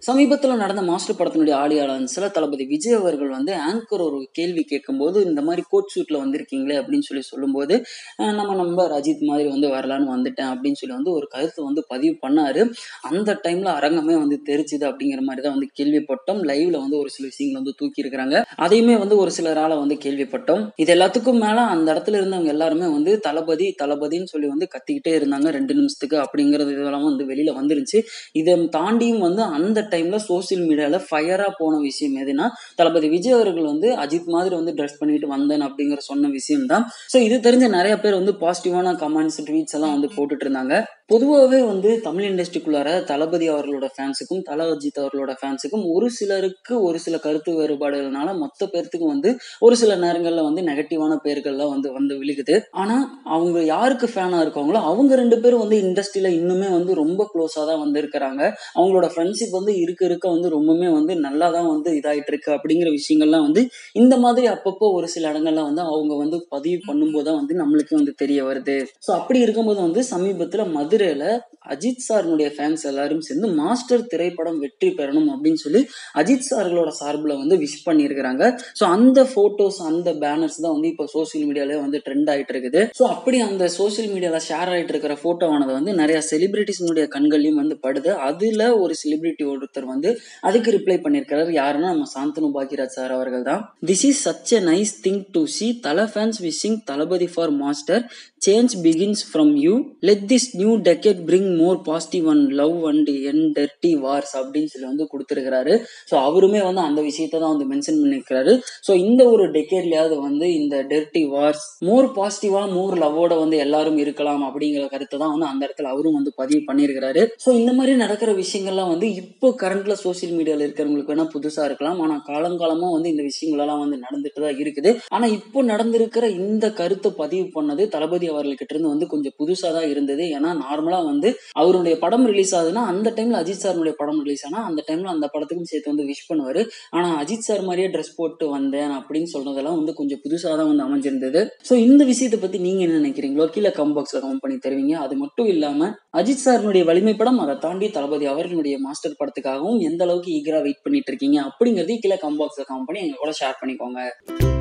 சமீபத்தில் நடந்த மாஸ்டர் படத்தினுடைய ஆடியோ லான்ஸ்ல தளபதி விஜய் அவர்கள் வந்து ஆங்கர் ஒரு கேள்வி கேட்கும்போது இந்த மாதிரி கோட் ஷூட்ல வந்திருக்கீங்களே அப்படின்னு சொல்லி சொல்லும்போது அஹ் நம்ம நம்ம அஜித் மாதிரி வந்து வரலான்னு வந்துட்டேன் அப்படின்னு சொல்லி வந்து ஒரு கருத்து வந்து பதிவு பண்ணாரு அந்த டைம்ல அரங்கமே வந்து தெரிச்சுது அப்படிங்கிற மாதிரி தான் வந்து கேள்விப்பட்டோம் லைவ்ல வந்து ஒரு சில விஷயங்கள் வந்து தூக்கி இருக்கிறாங்க அதையுமே வந்து ஒரு சிலரால வந்து கேள்விப்பட்டோம் இது எல்லாத்துக்கும் மேல அந்த இடத்துல இருந்தவங்க எல்லாருமே வந்து தளபதி தளபதின்னு சொல்லி வந்து கத்திக்கிட்டே இருந்தாங்க ரெண்டு நிமிஷத்துக்கு அப்படிங்கிறது இதெல்லாம் வந்து வெளியில வந்துருச்சு இதை தாண்டியும் வந்து அந்த டைம்ல சோசியல் மீடியால ஃபயரா போன விஷயம் எதுனா தளபதி விஜய் அவர்கள் வந்து அஜித் மாதிரி வந்து ட்ரெஸ் பண்ணிட்டு வந்தேன் அப்படிங்கிற சொன்ன விஷயம் தான் ஸோ இது தெரிஞ்ச நிறைய பேர் வந்து பாசிட்டிவான கமெண்ட்ஸ் ட்வீட்ஸ் எல்லாம் வந்து போட்டுட்டு இருந்தாங்க பொதுவாகவே வந்து தமிழ் இண்டஸ்ட்ரிக்குள்ளார தளபதி அவர்களோட ஃபேன்ஸுக்கும் தல அஜித் அவர்களோட ஃபேன்ஸுக்கும் ஒரு சிலருக்கு ஒரு சில கருத்து வேறுபாடுகள்னால மொத்த பேர்த்துக்கும் வந்து ஒரு சில நேரங்கள்ல வந்து நெகட்டிவான பேர்கள்லாம் வந்து வந்து விழுகுது ஆனா அவங்க யாருக்கு ஃபேனா இருக்காங்களோ அவங்க ரெண்டு பேரும் வந்து இண்டஸ்ட்ரியில இன்னுமே வந்து ரொம்ப க்ளோஸா தான் வந்து இருக்கிறாங்க அவங்களோட ஃப்ரெண்ட்ஷிப் வந்து இருக்க இருக்க வந்து ரொம்பவுமே வந்து நல்லா தான் வந்து இதாயிட்டு இருக்கு அப்படிங்கிற விஷயங்கள்லாம் வந்து இந்த மாதிரி அப்பப்போ ஒரு சில இடங்கள்ல வந்து அவங்க வந்து பதிவு பண்ணும்போது தான் வந்து நம்மளுக்கு வந்து தெரிய வருது ஸோ அப்படி இருக்கும்போது வந்து சமீபத்துல மதுரையில அஜித் சாரினுடைய ஃபேன்ஸ் எல்லாரும் சேர்ந்து மாஸ்டர் திரைப்படம் வெற்றி பெறணும் அப்படின்னு சொல்லி அஜித் சார்களோட சார்பில் வந்து விஷ் பண்ணியிருக்கிறாங்க ஸோ அந்த போட்டோஸ் அந்த பேனர்ஸ் தான் வந்து இப்போ சோசியல் மீடியால வந்து ட்ரெண்ட் ஆயிட்டு இருக்குது ஸோ அப்படி அந்த சோசியல் மீடியால ஷேர் ஆயிட்டு இருக்கிற போட்டோவானது வந்து நிறைய செலிபிரிட்டிஸ்னுடைய கண்கள்லையும் வந்து படுது அதுல ஒரு செலிபிரிட்டி ஒருத்தர் வந்து அதுக்கு ரிப்ளை பண்ணியிருக்கிறார் யாருன்னா நம்ம சாந்தனு பாக்கியராஜ் சார் அவர்கள் தான் this is such a nice thing to see Thala fans wishing Thalapathy for Master change begins from you let this new decade bring more positive and love and end dirty wars அப்படின்னு சொல்லி வந்து கொடுத்துருக்கிறாரு ஸோ அவருமே வந்து அந்த விஷயத்தை தான் வந்து மென்ஷன் பண்ணியிருக்கிறாரு ஸோ இந்த ஒரு டெக்கேட்லயாவது வந்து இந்த டெர்டி வார்ஸ் மோர் பாசிட்டிவா மோர் லவ்வோட வந்து எல்லாரும் இருக்கலாம் அப்படிங்கிற கருத்தை தான் வந்து அந்த இடத்துல அவரும் வந்து பதிவு பண்ணியிருக்கிறாரு ஸோ இந்த மாதிரி நடக்கிற விஷயங்கள்லாம் வந்து இப்போ கரண்ட்ல சோசியல் மீடியால இருக்கிறவங்களுக்கு வேணா புதுசா இருக்கலாம் ஆனா காலங்காலமா வந்து இந்த விஷயங்களெல்லாம் வந்து நடந்துட்டு தான் இருக்குது ஆனா இப்போ நடந்திருக்கிற இந்த கருத்தை பதிவு பண்ணது தளபதி அவர்கள்கிட்ட இருந்து வந்து கொஞ்சம் புதுசா தான் இருந்தது ஏன்னா நார்மலா வந்து அவருடைய படம் ரிலீஸ் ஆகுதுன்னா அந்த டைம்ல அஜித் சாருடைய படம் ரிலீஸ் ஆனா அந்த டைம்ல அந்த படத்துக்கும் சேர்த்து வந்து விஷ் பண்ணுவாரு ஆனா அஜித் சார் மாதிரியே ட்ரெஸ் போட்டு வந்தேன் அப்படின்னு சொல்றதெல்லாம் வந்து கொஞ்சம் புதுசா தான் வந்து அமைஞ்சிருந்தது ஸோ இந்த விஷயத்தை பத்தி நீங்க என்ன நினைக்கிறீங்களோ கீழே கம் பாக்ஸ்ல கமெண்ட் பண்ணி தருவீங்க அது மட்டும் இல்லாம அஜித் சாரினுடைய வலிமை படம் அதை தாண்டி தளபதி அவர்களுடைய மாஸ்டர் படத்துக்காகவும் எந்த அளவுக்கு ஈகரா வெயிட் பண்ணிட்டு இருக்கீங்க அப்படிங்கறதையும் கீழே கம் பாக்ஸ்ல கமெண்ட் பண்ணி எங்க கூட ஷேர் பண்ணிக்கோங்க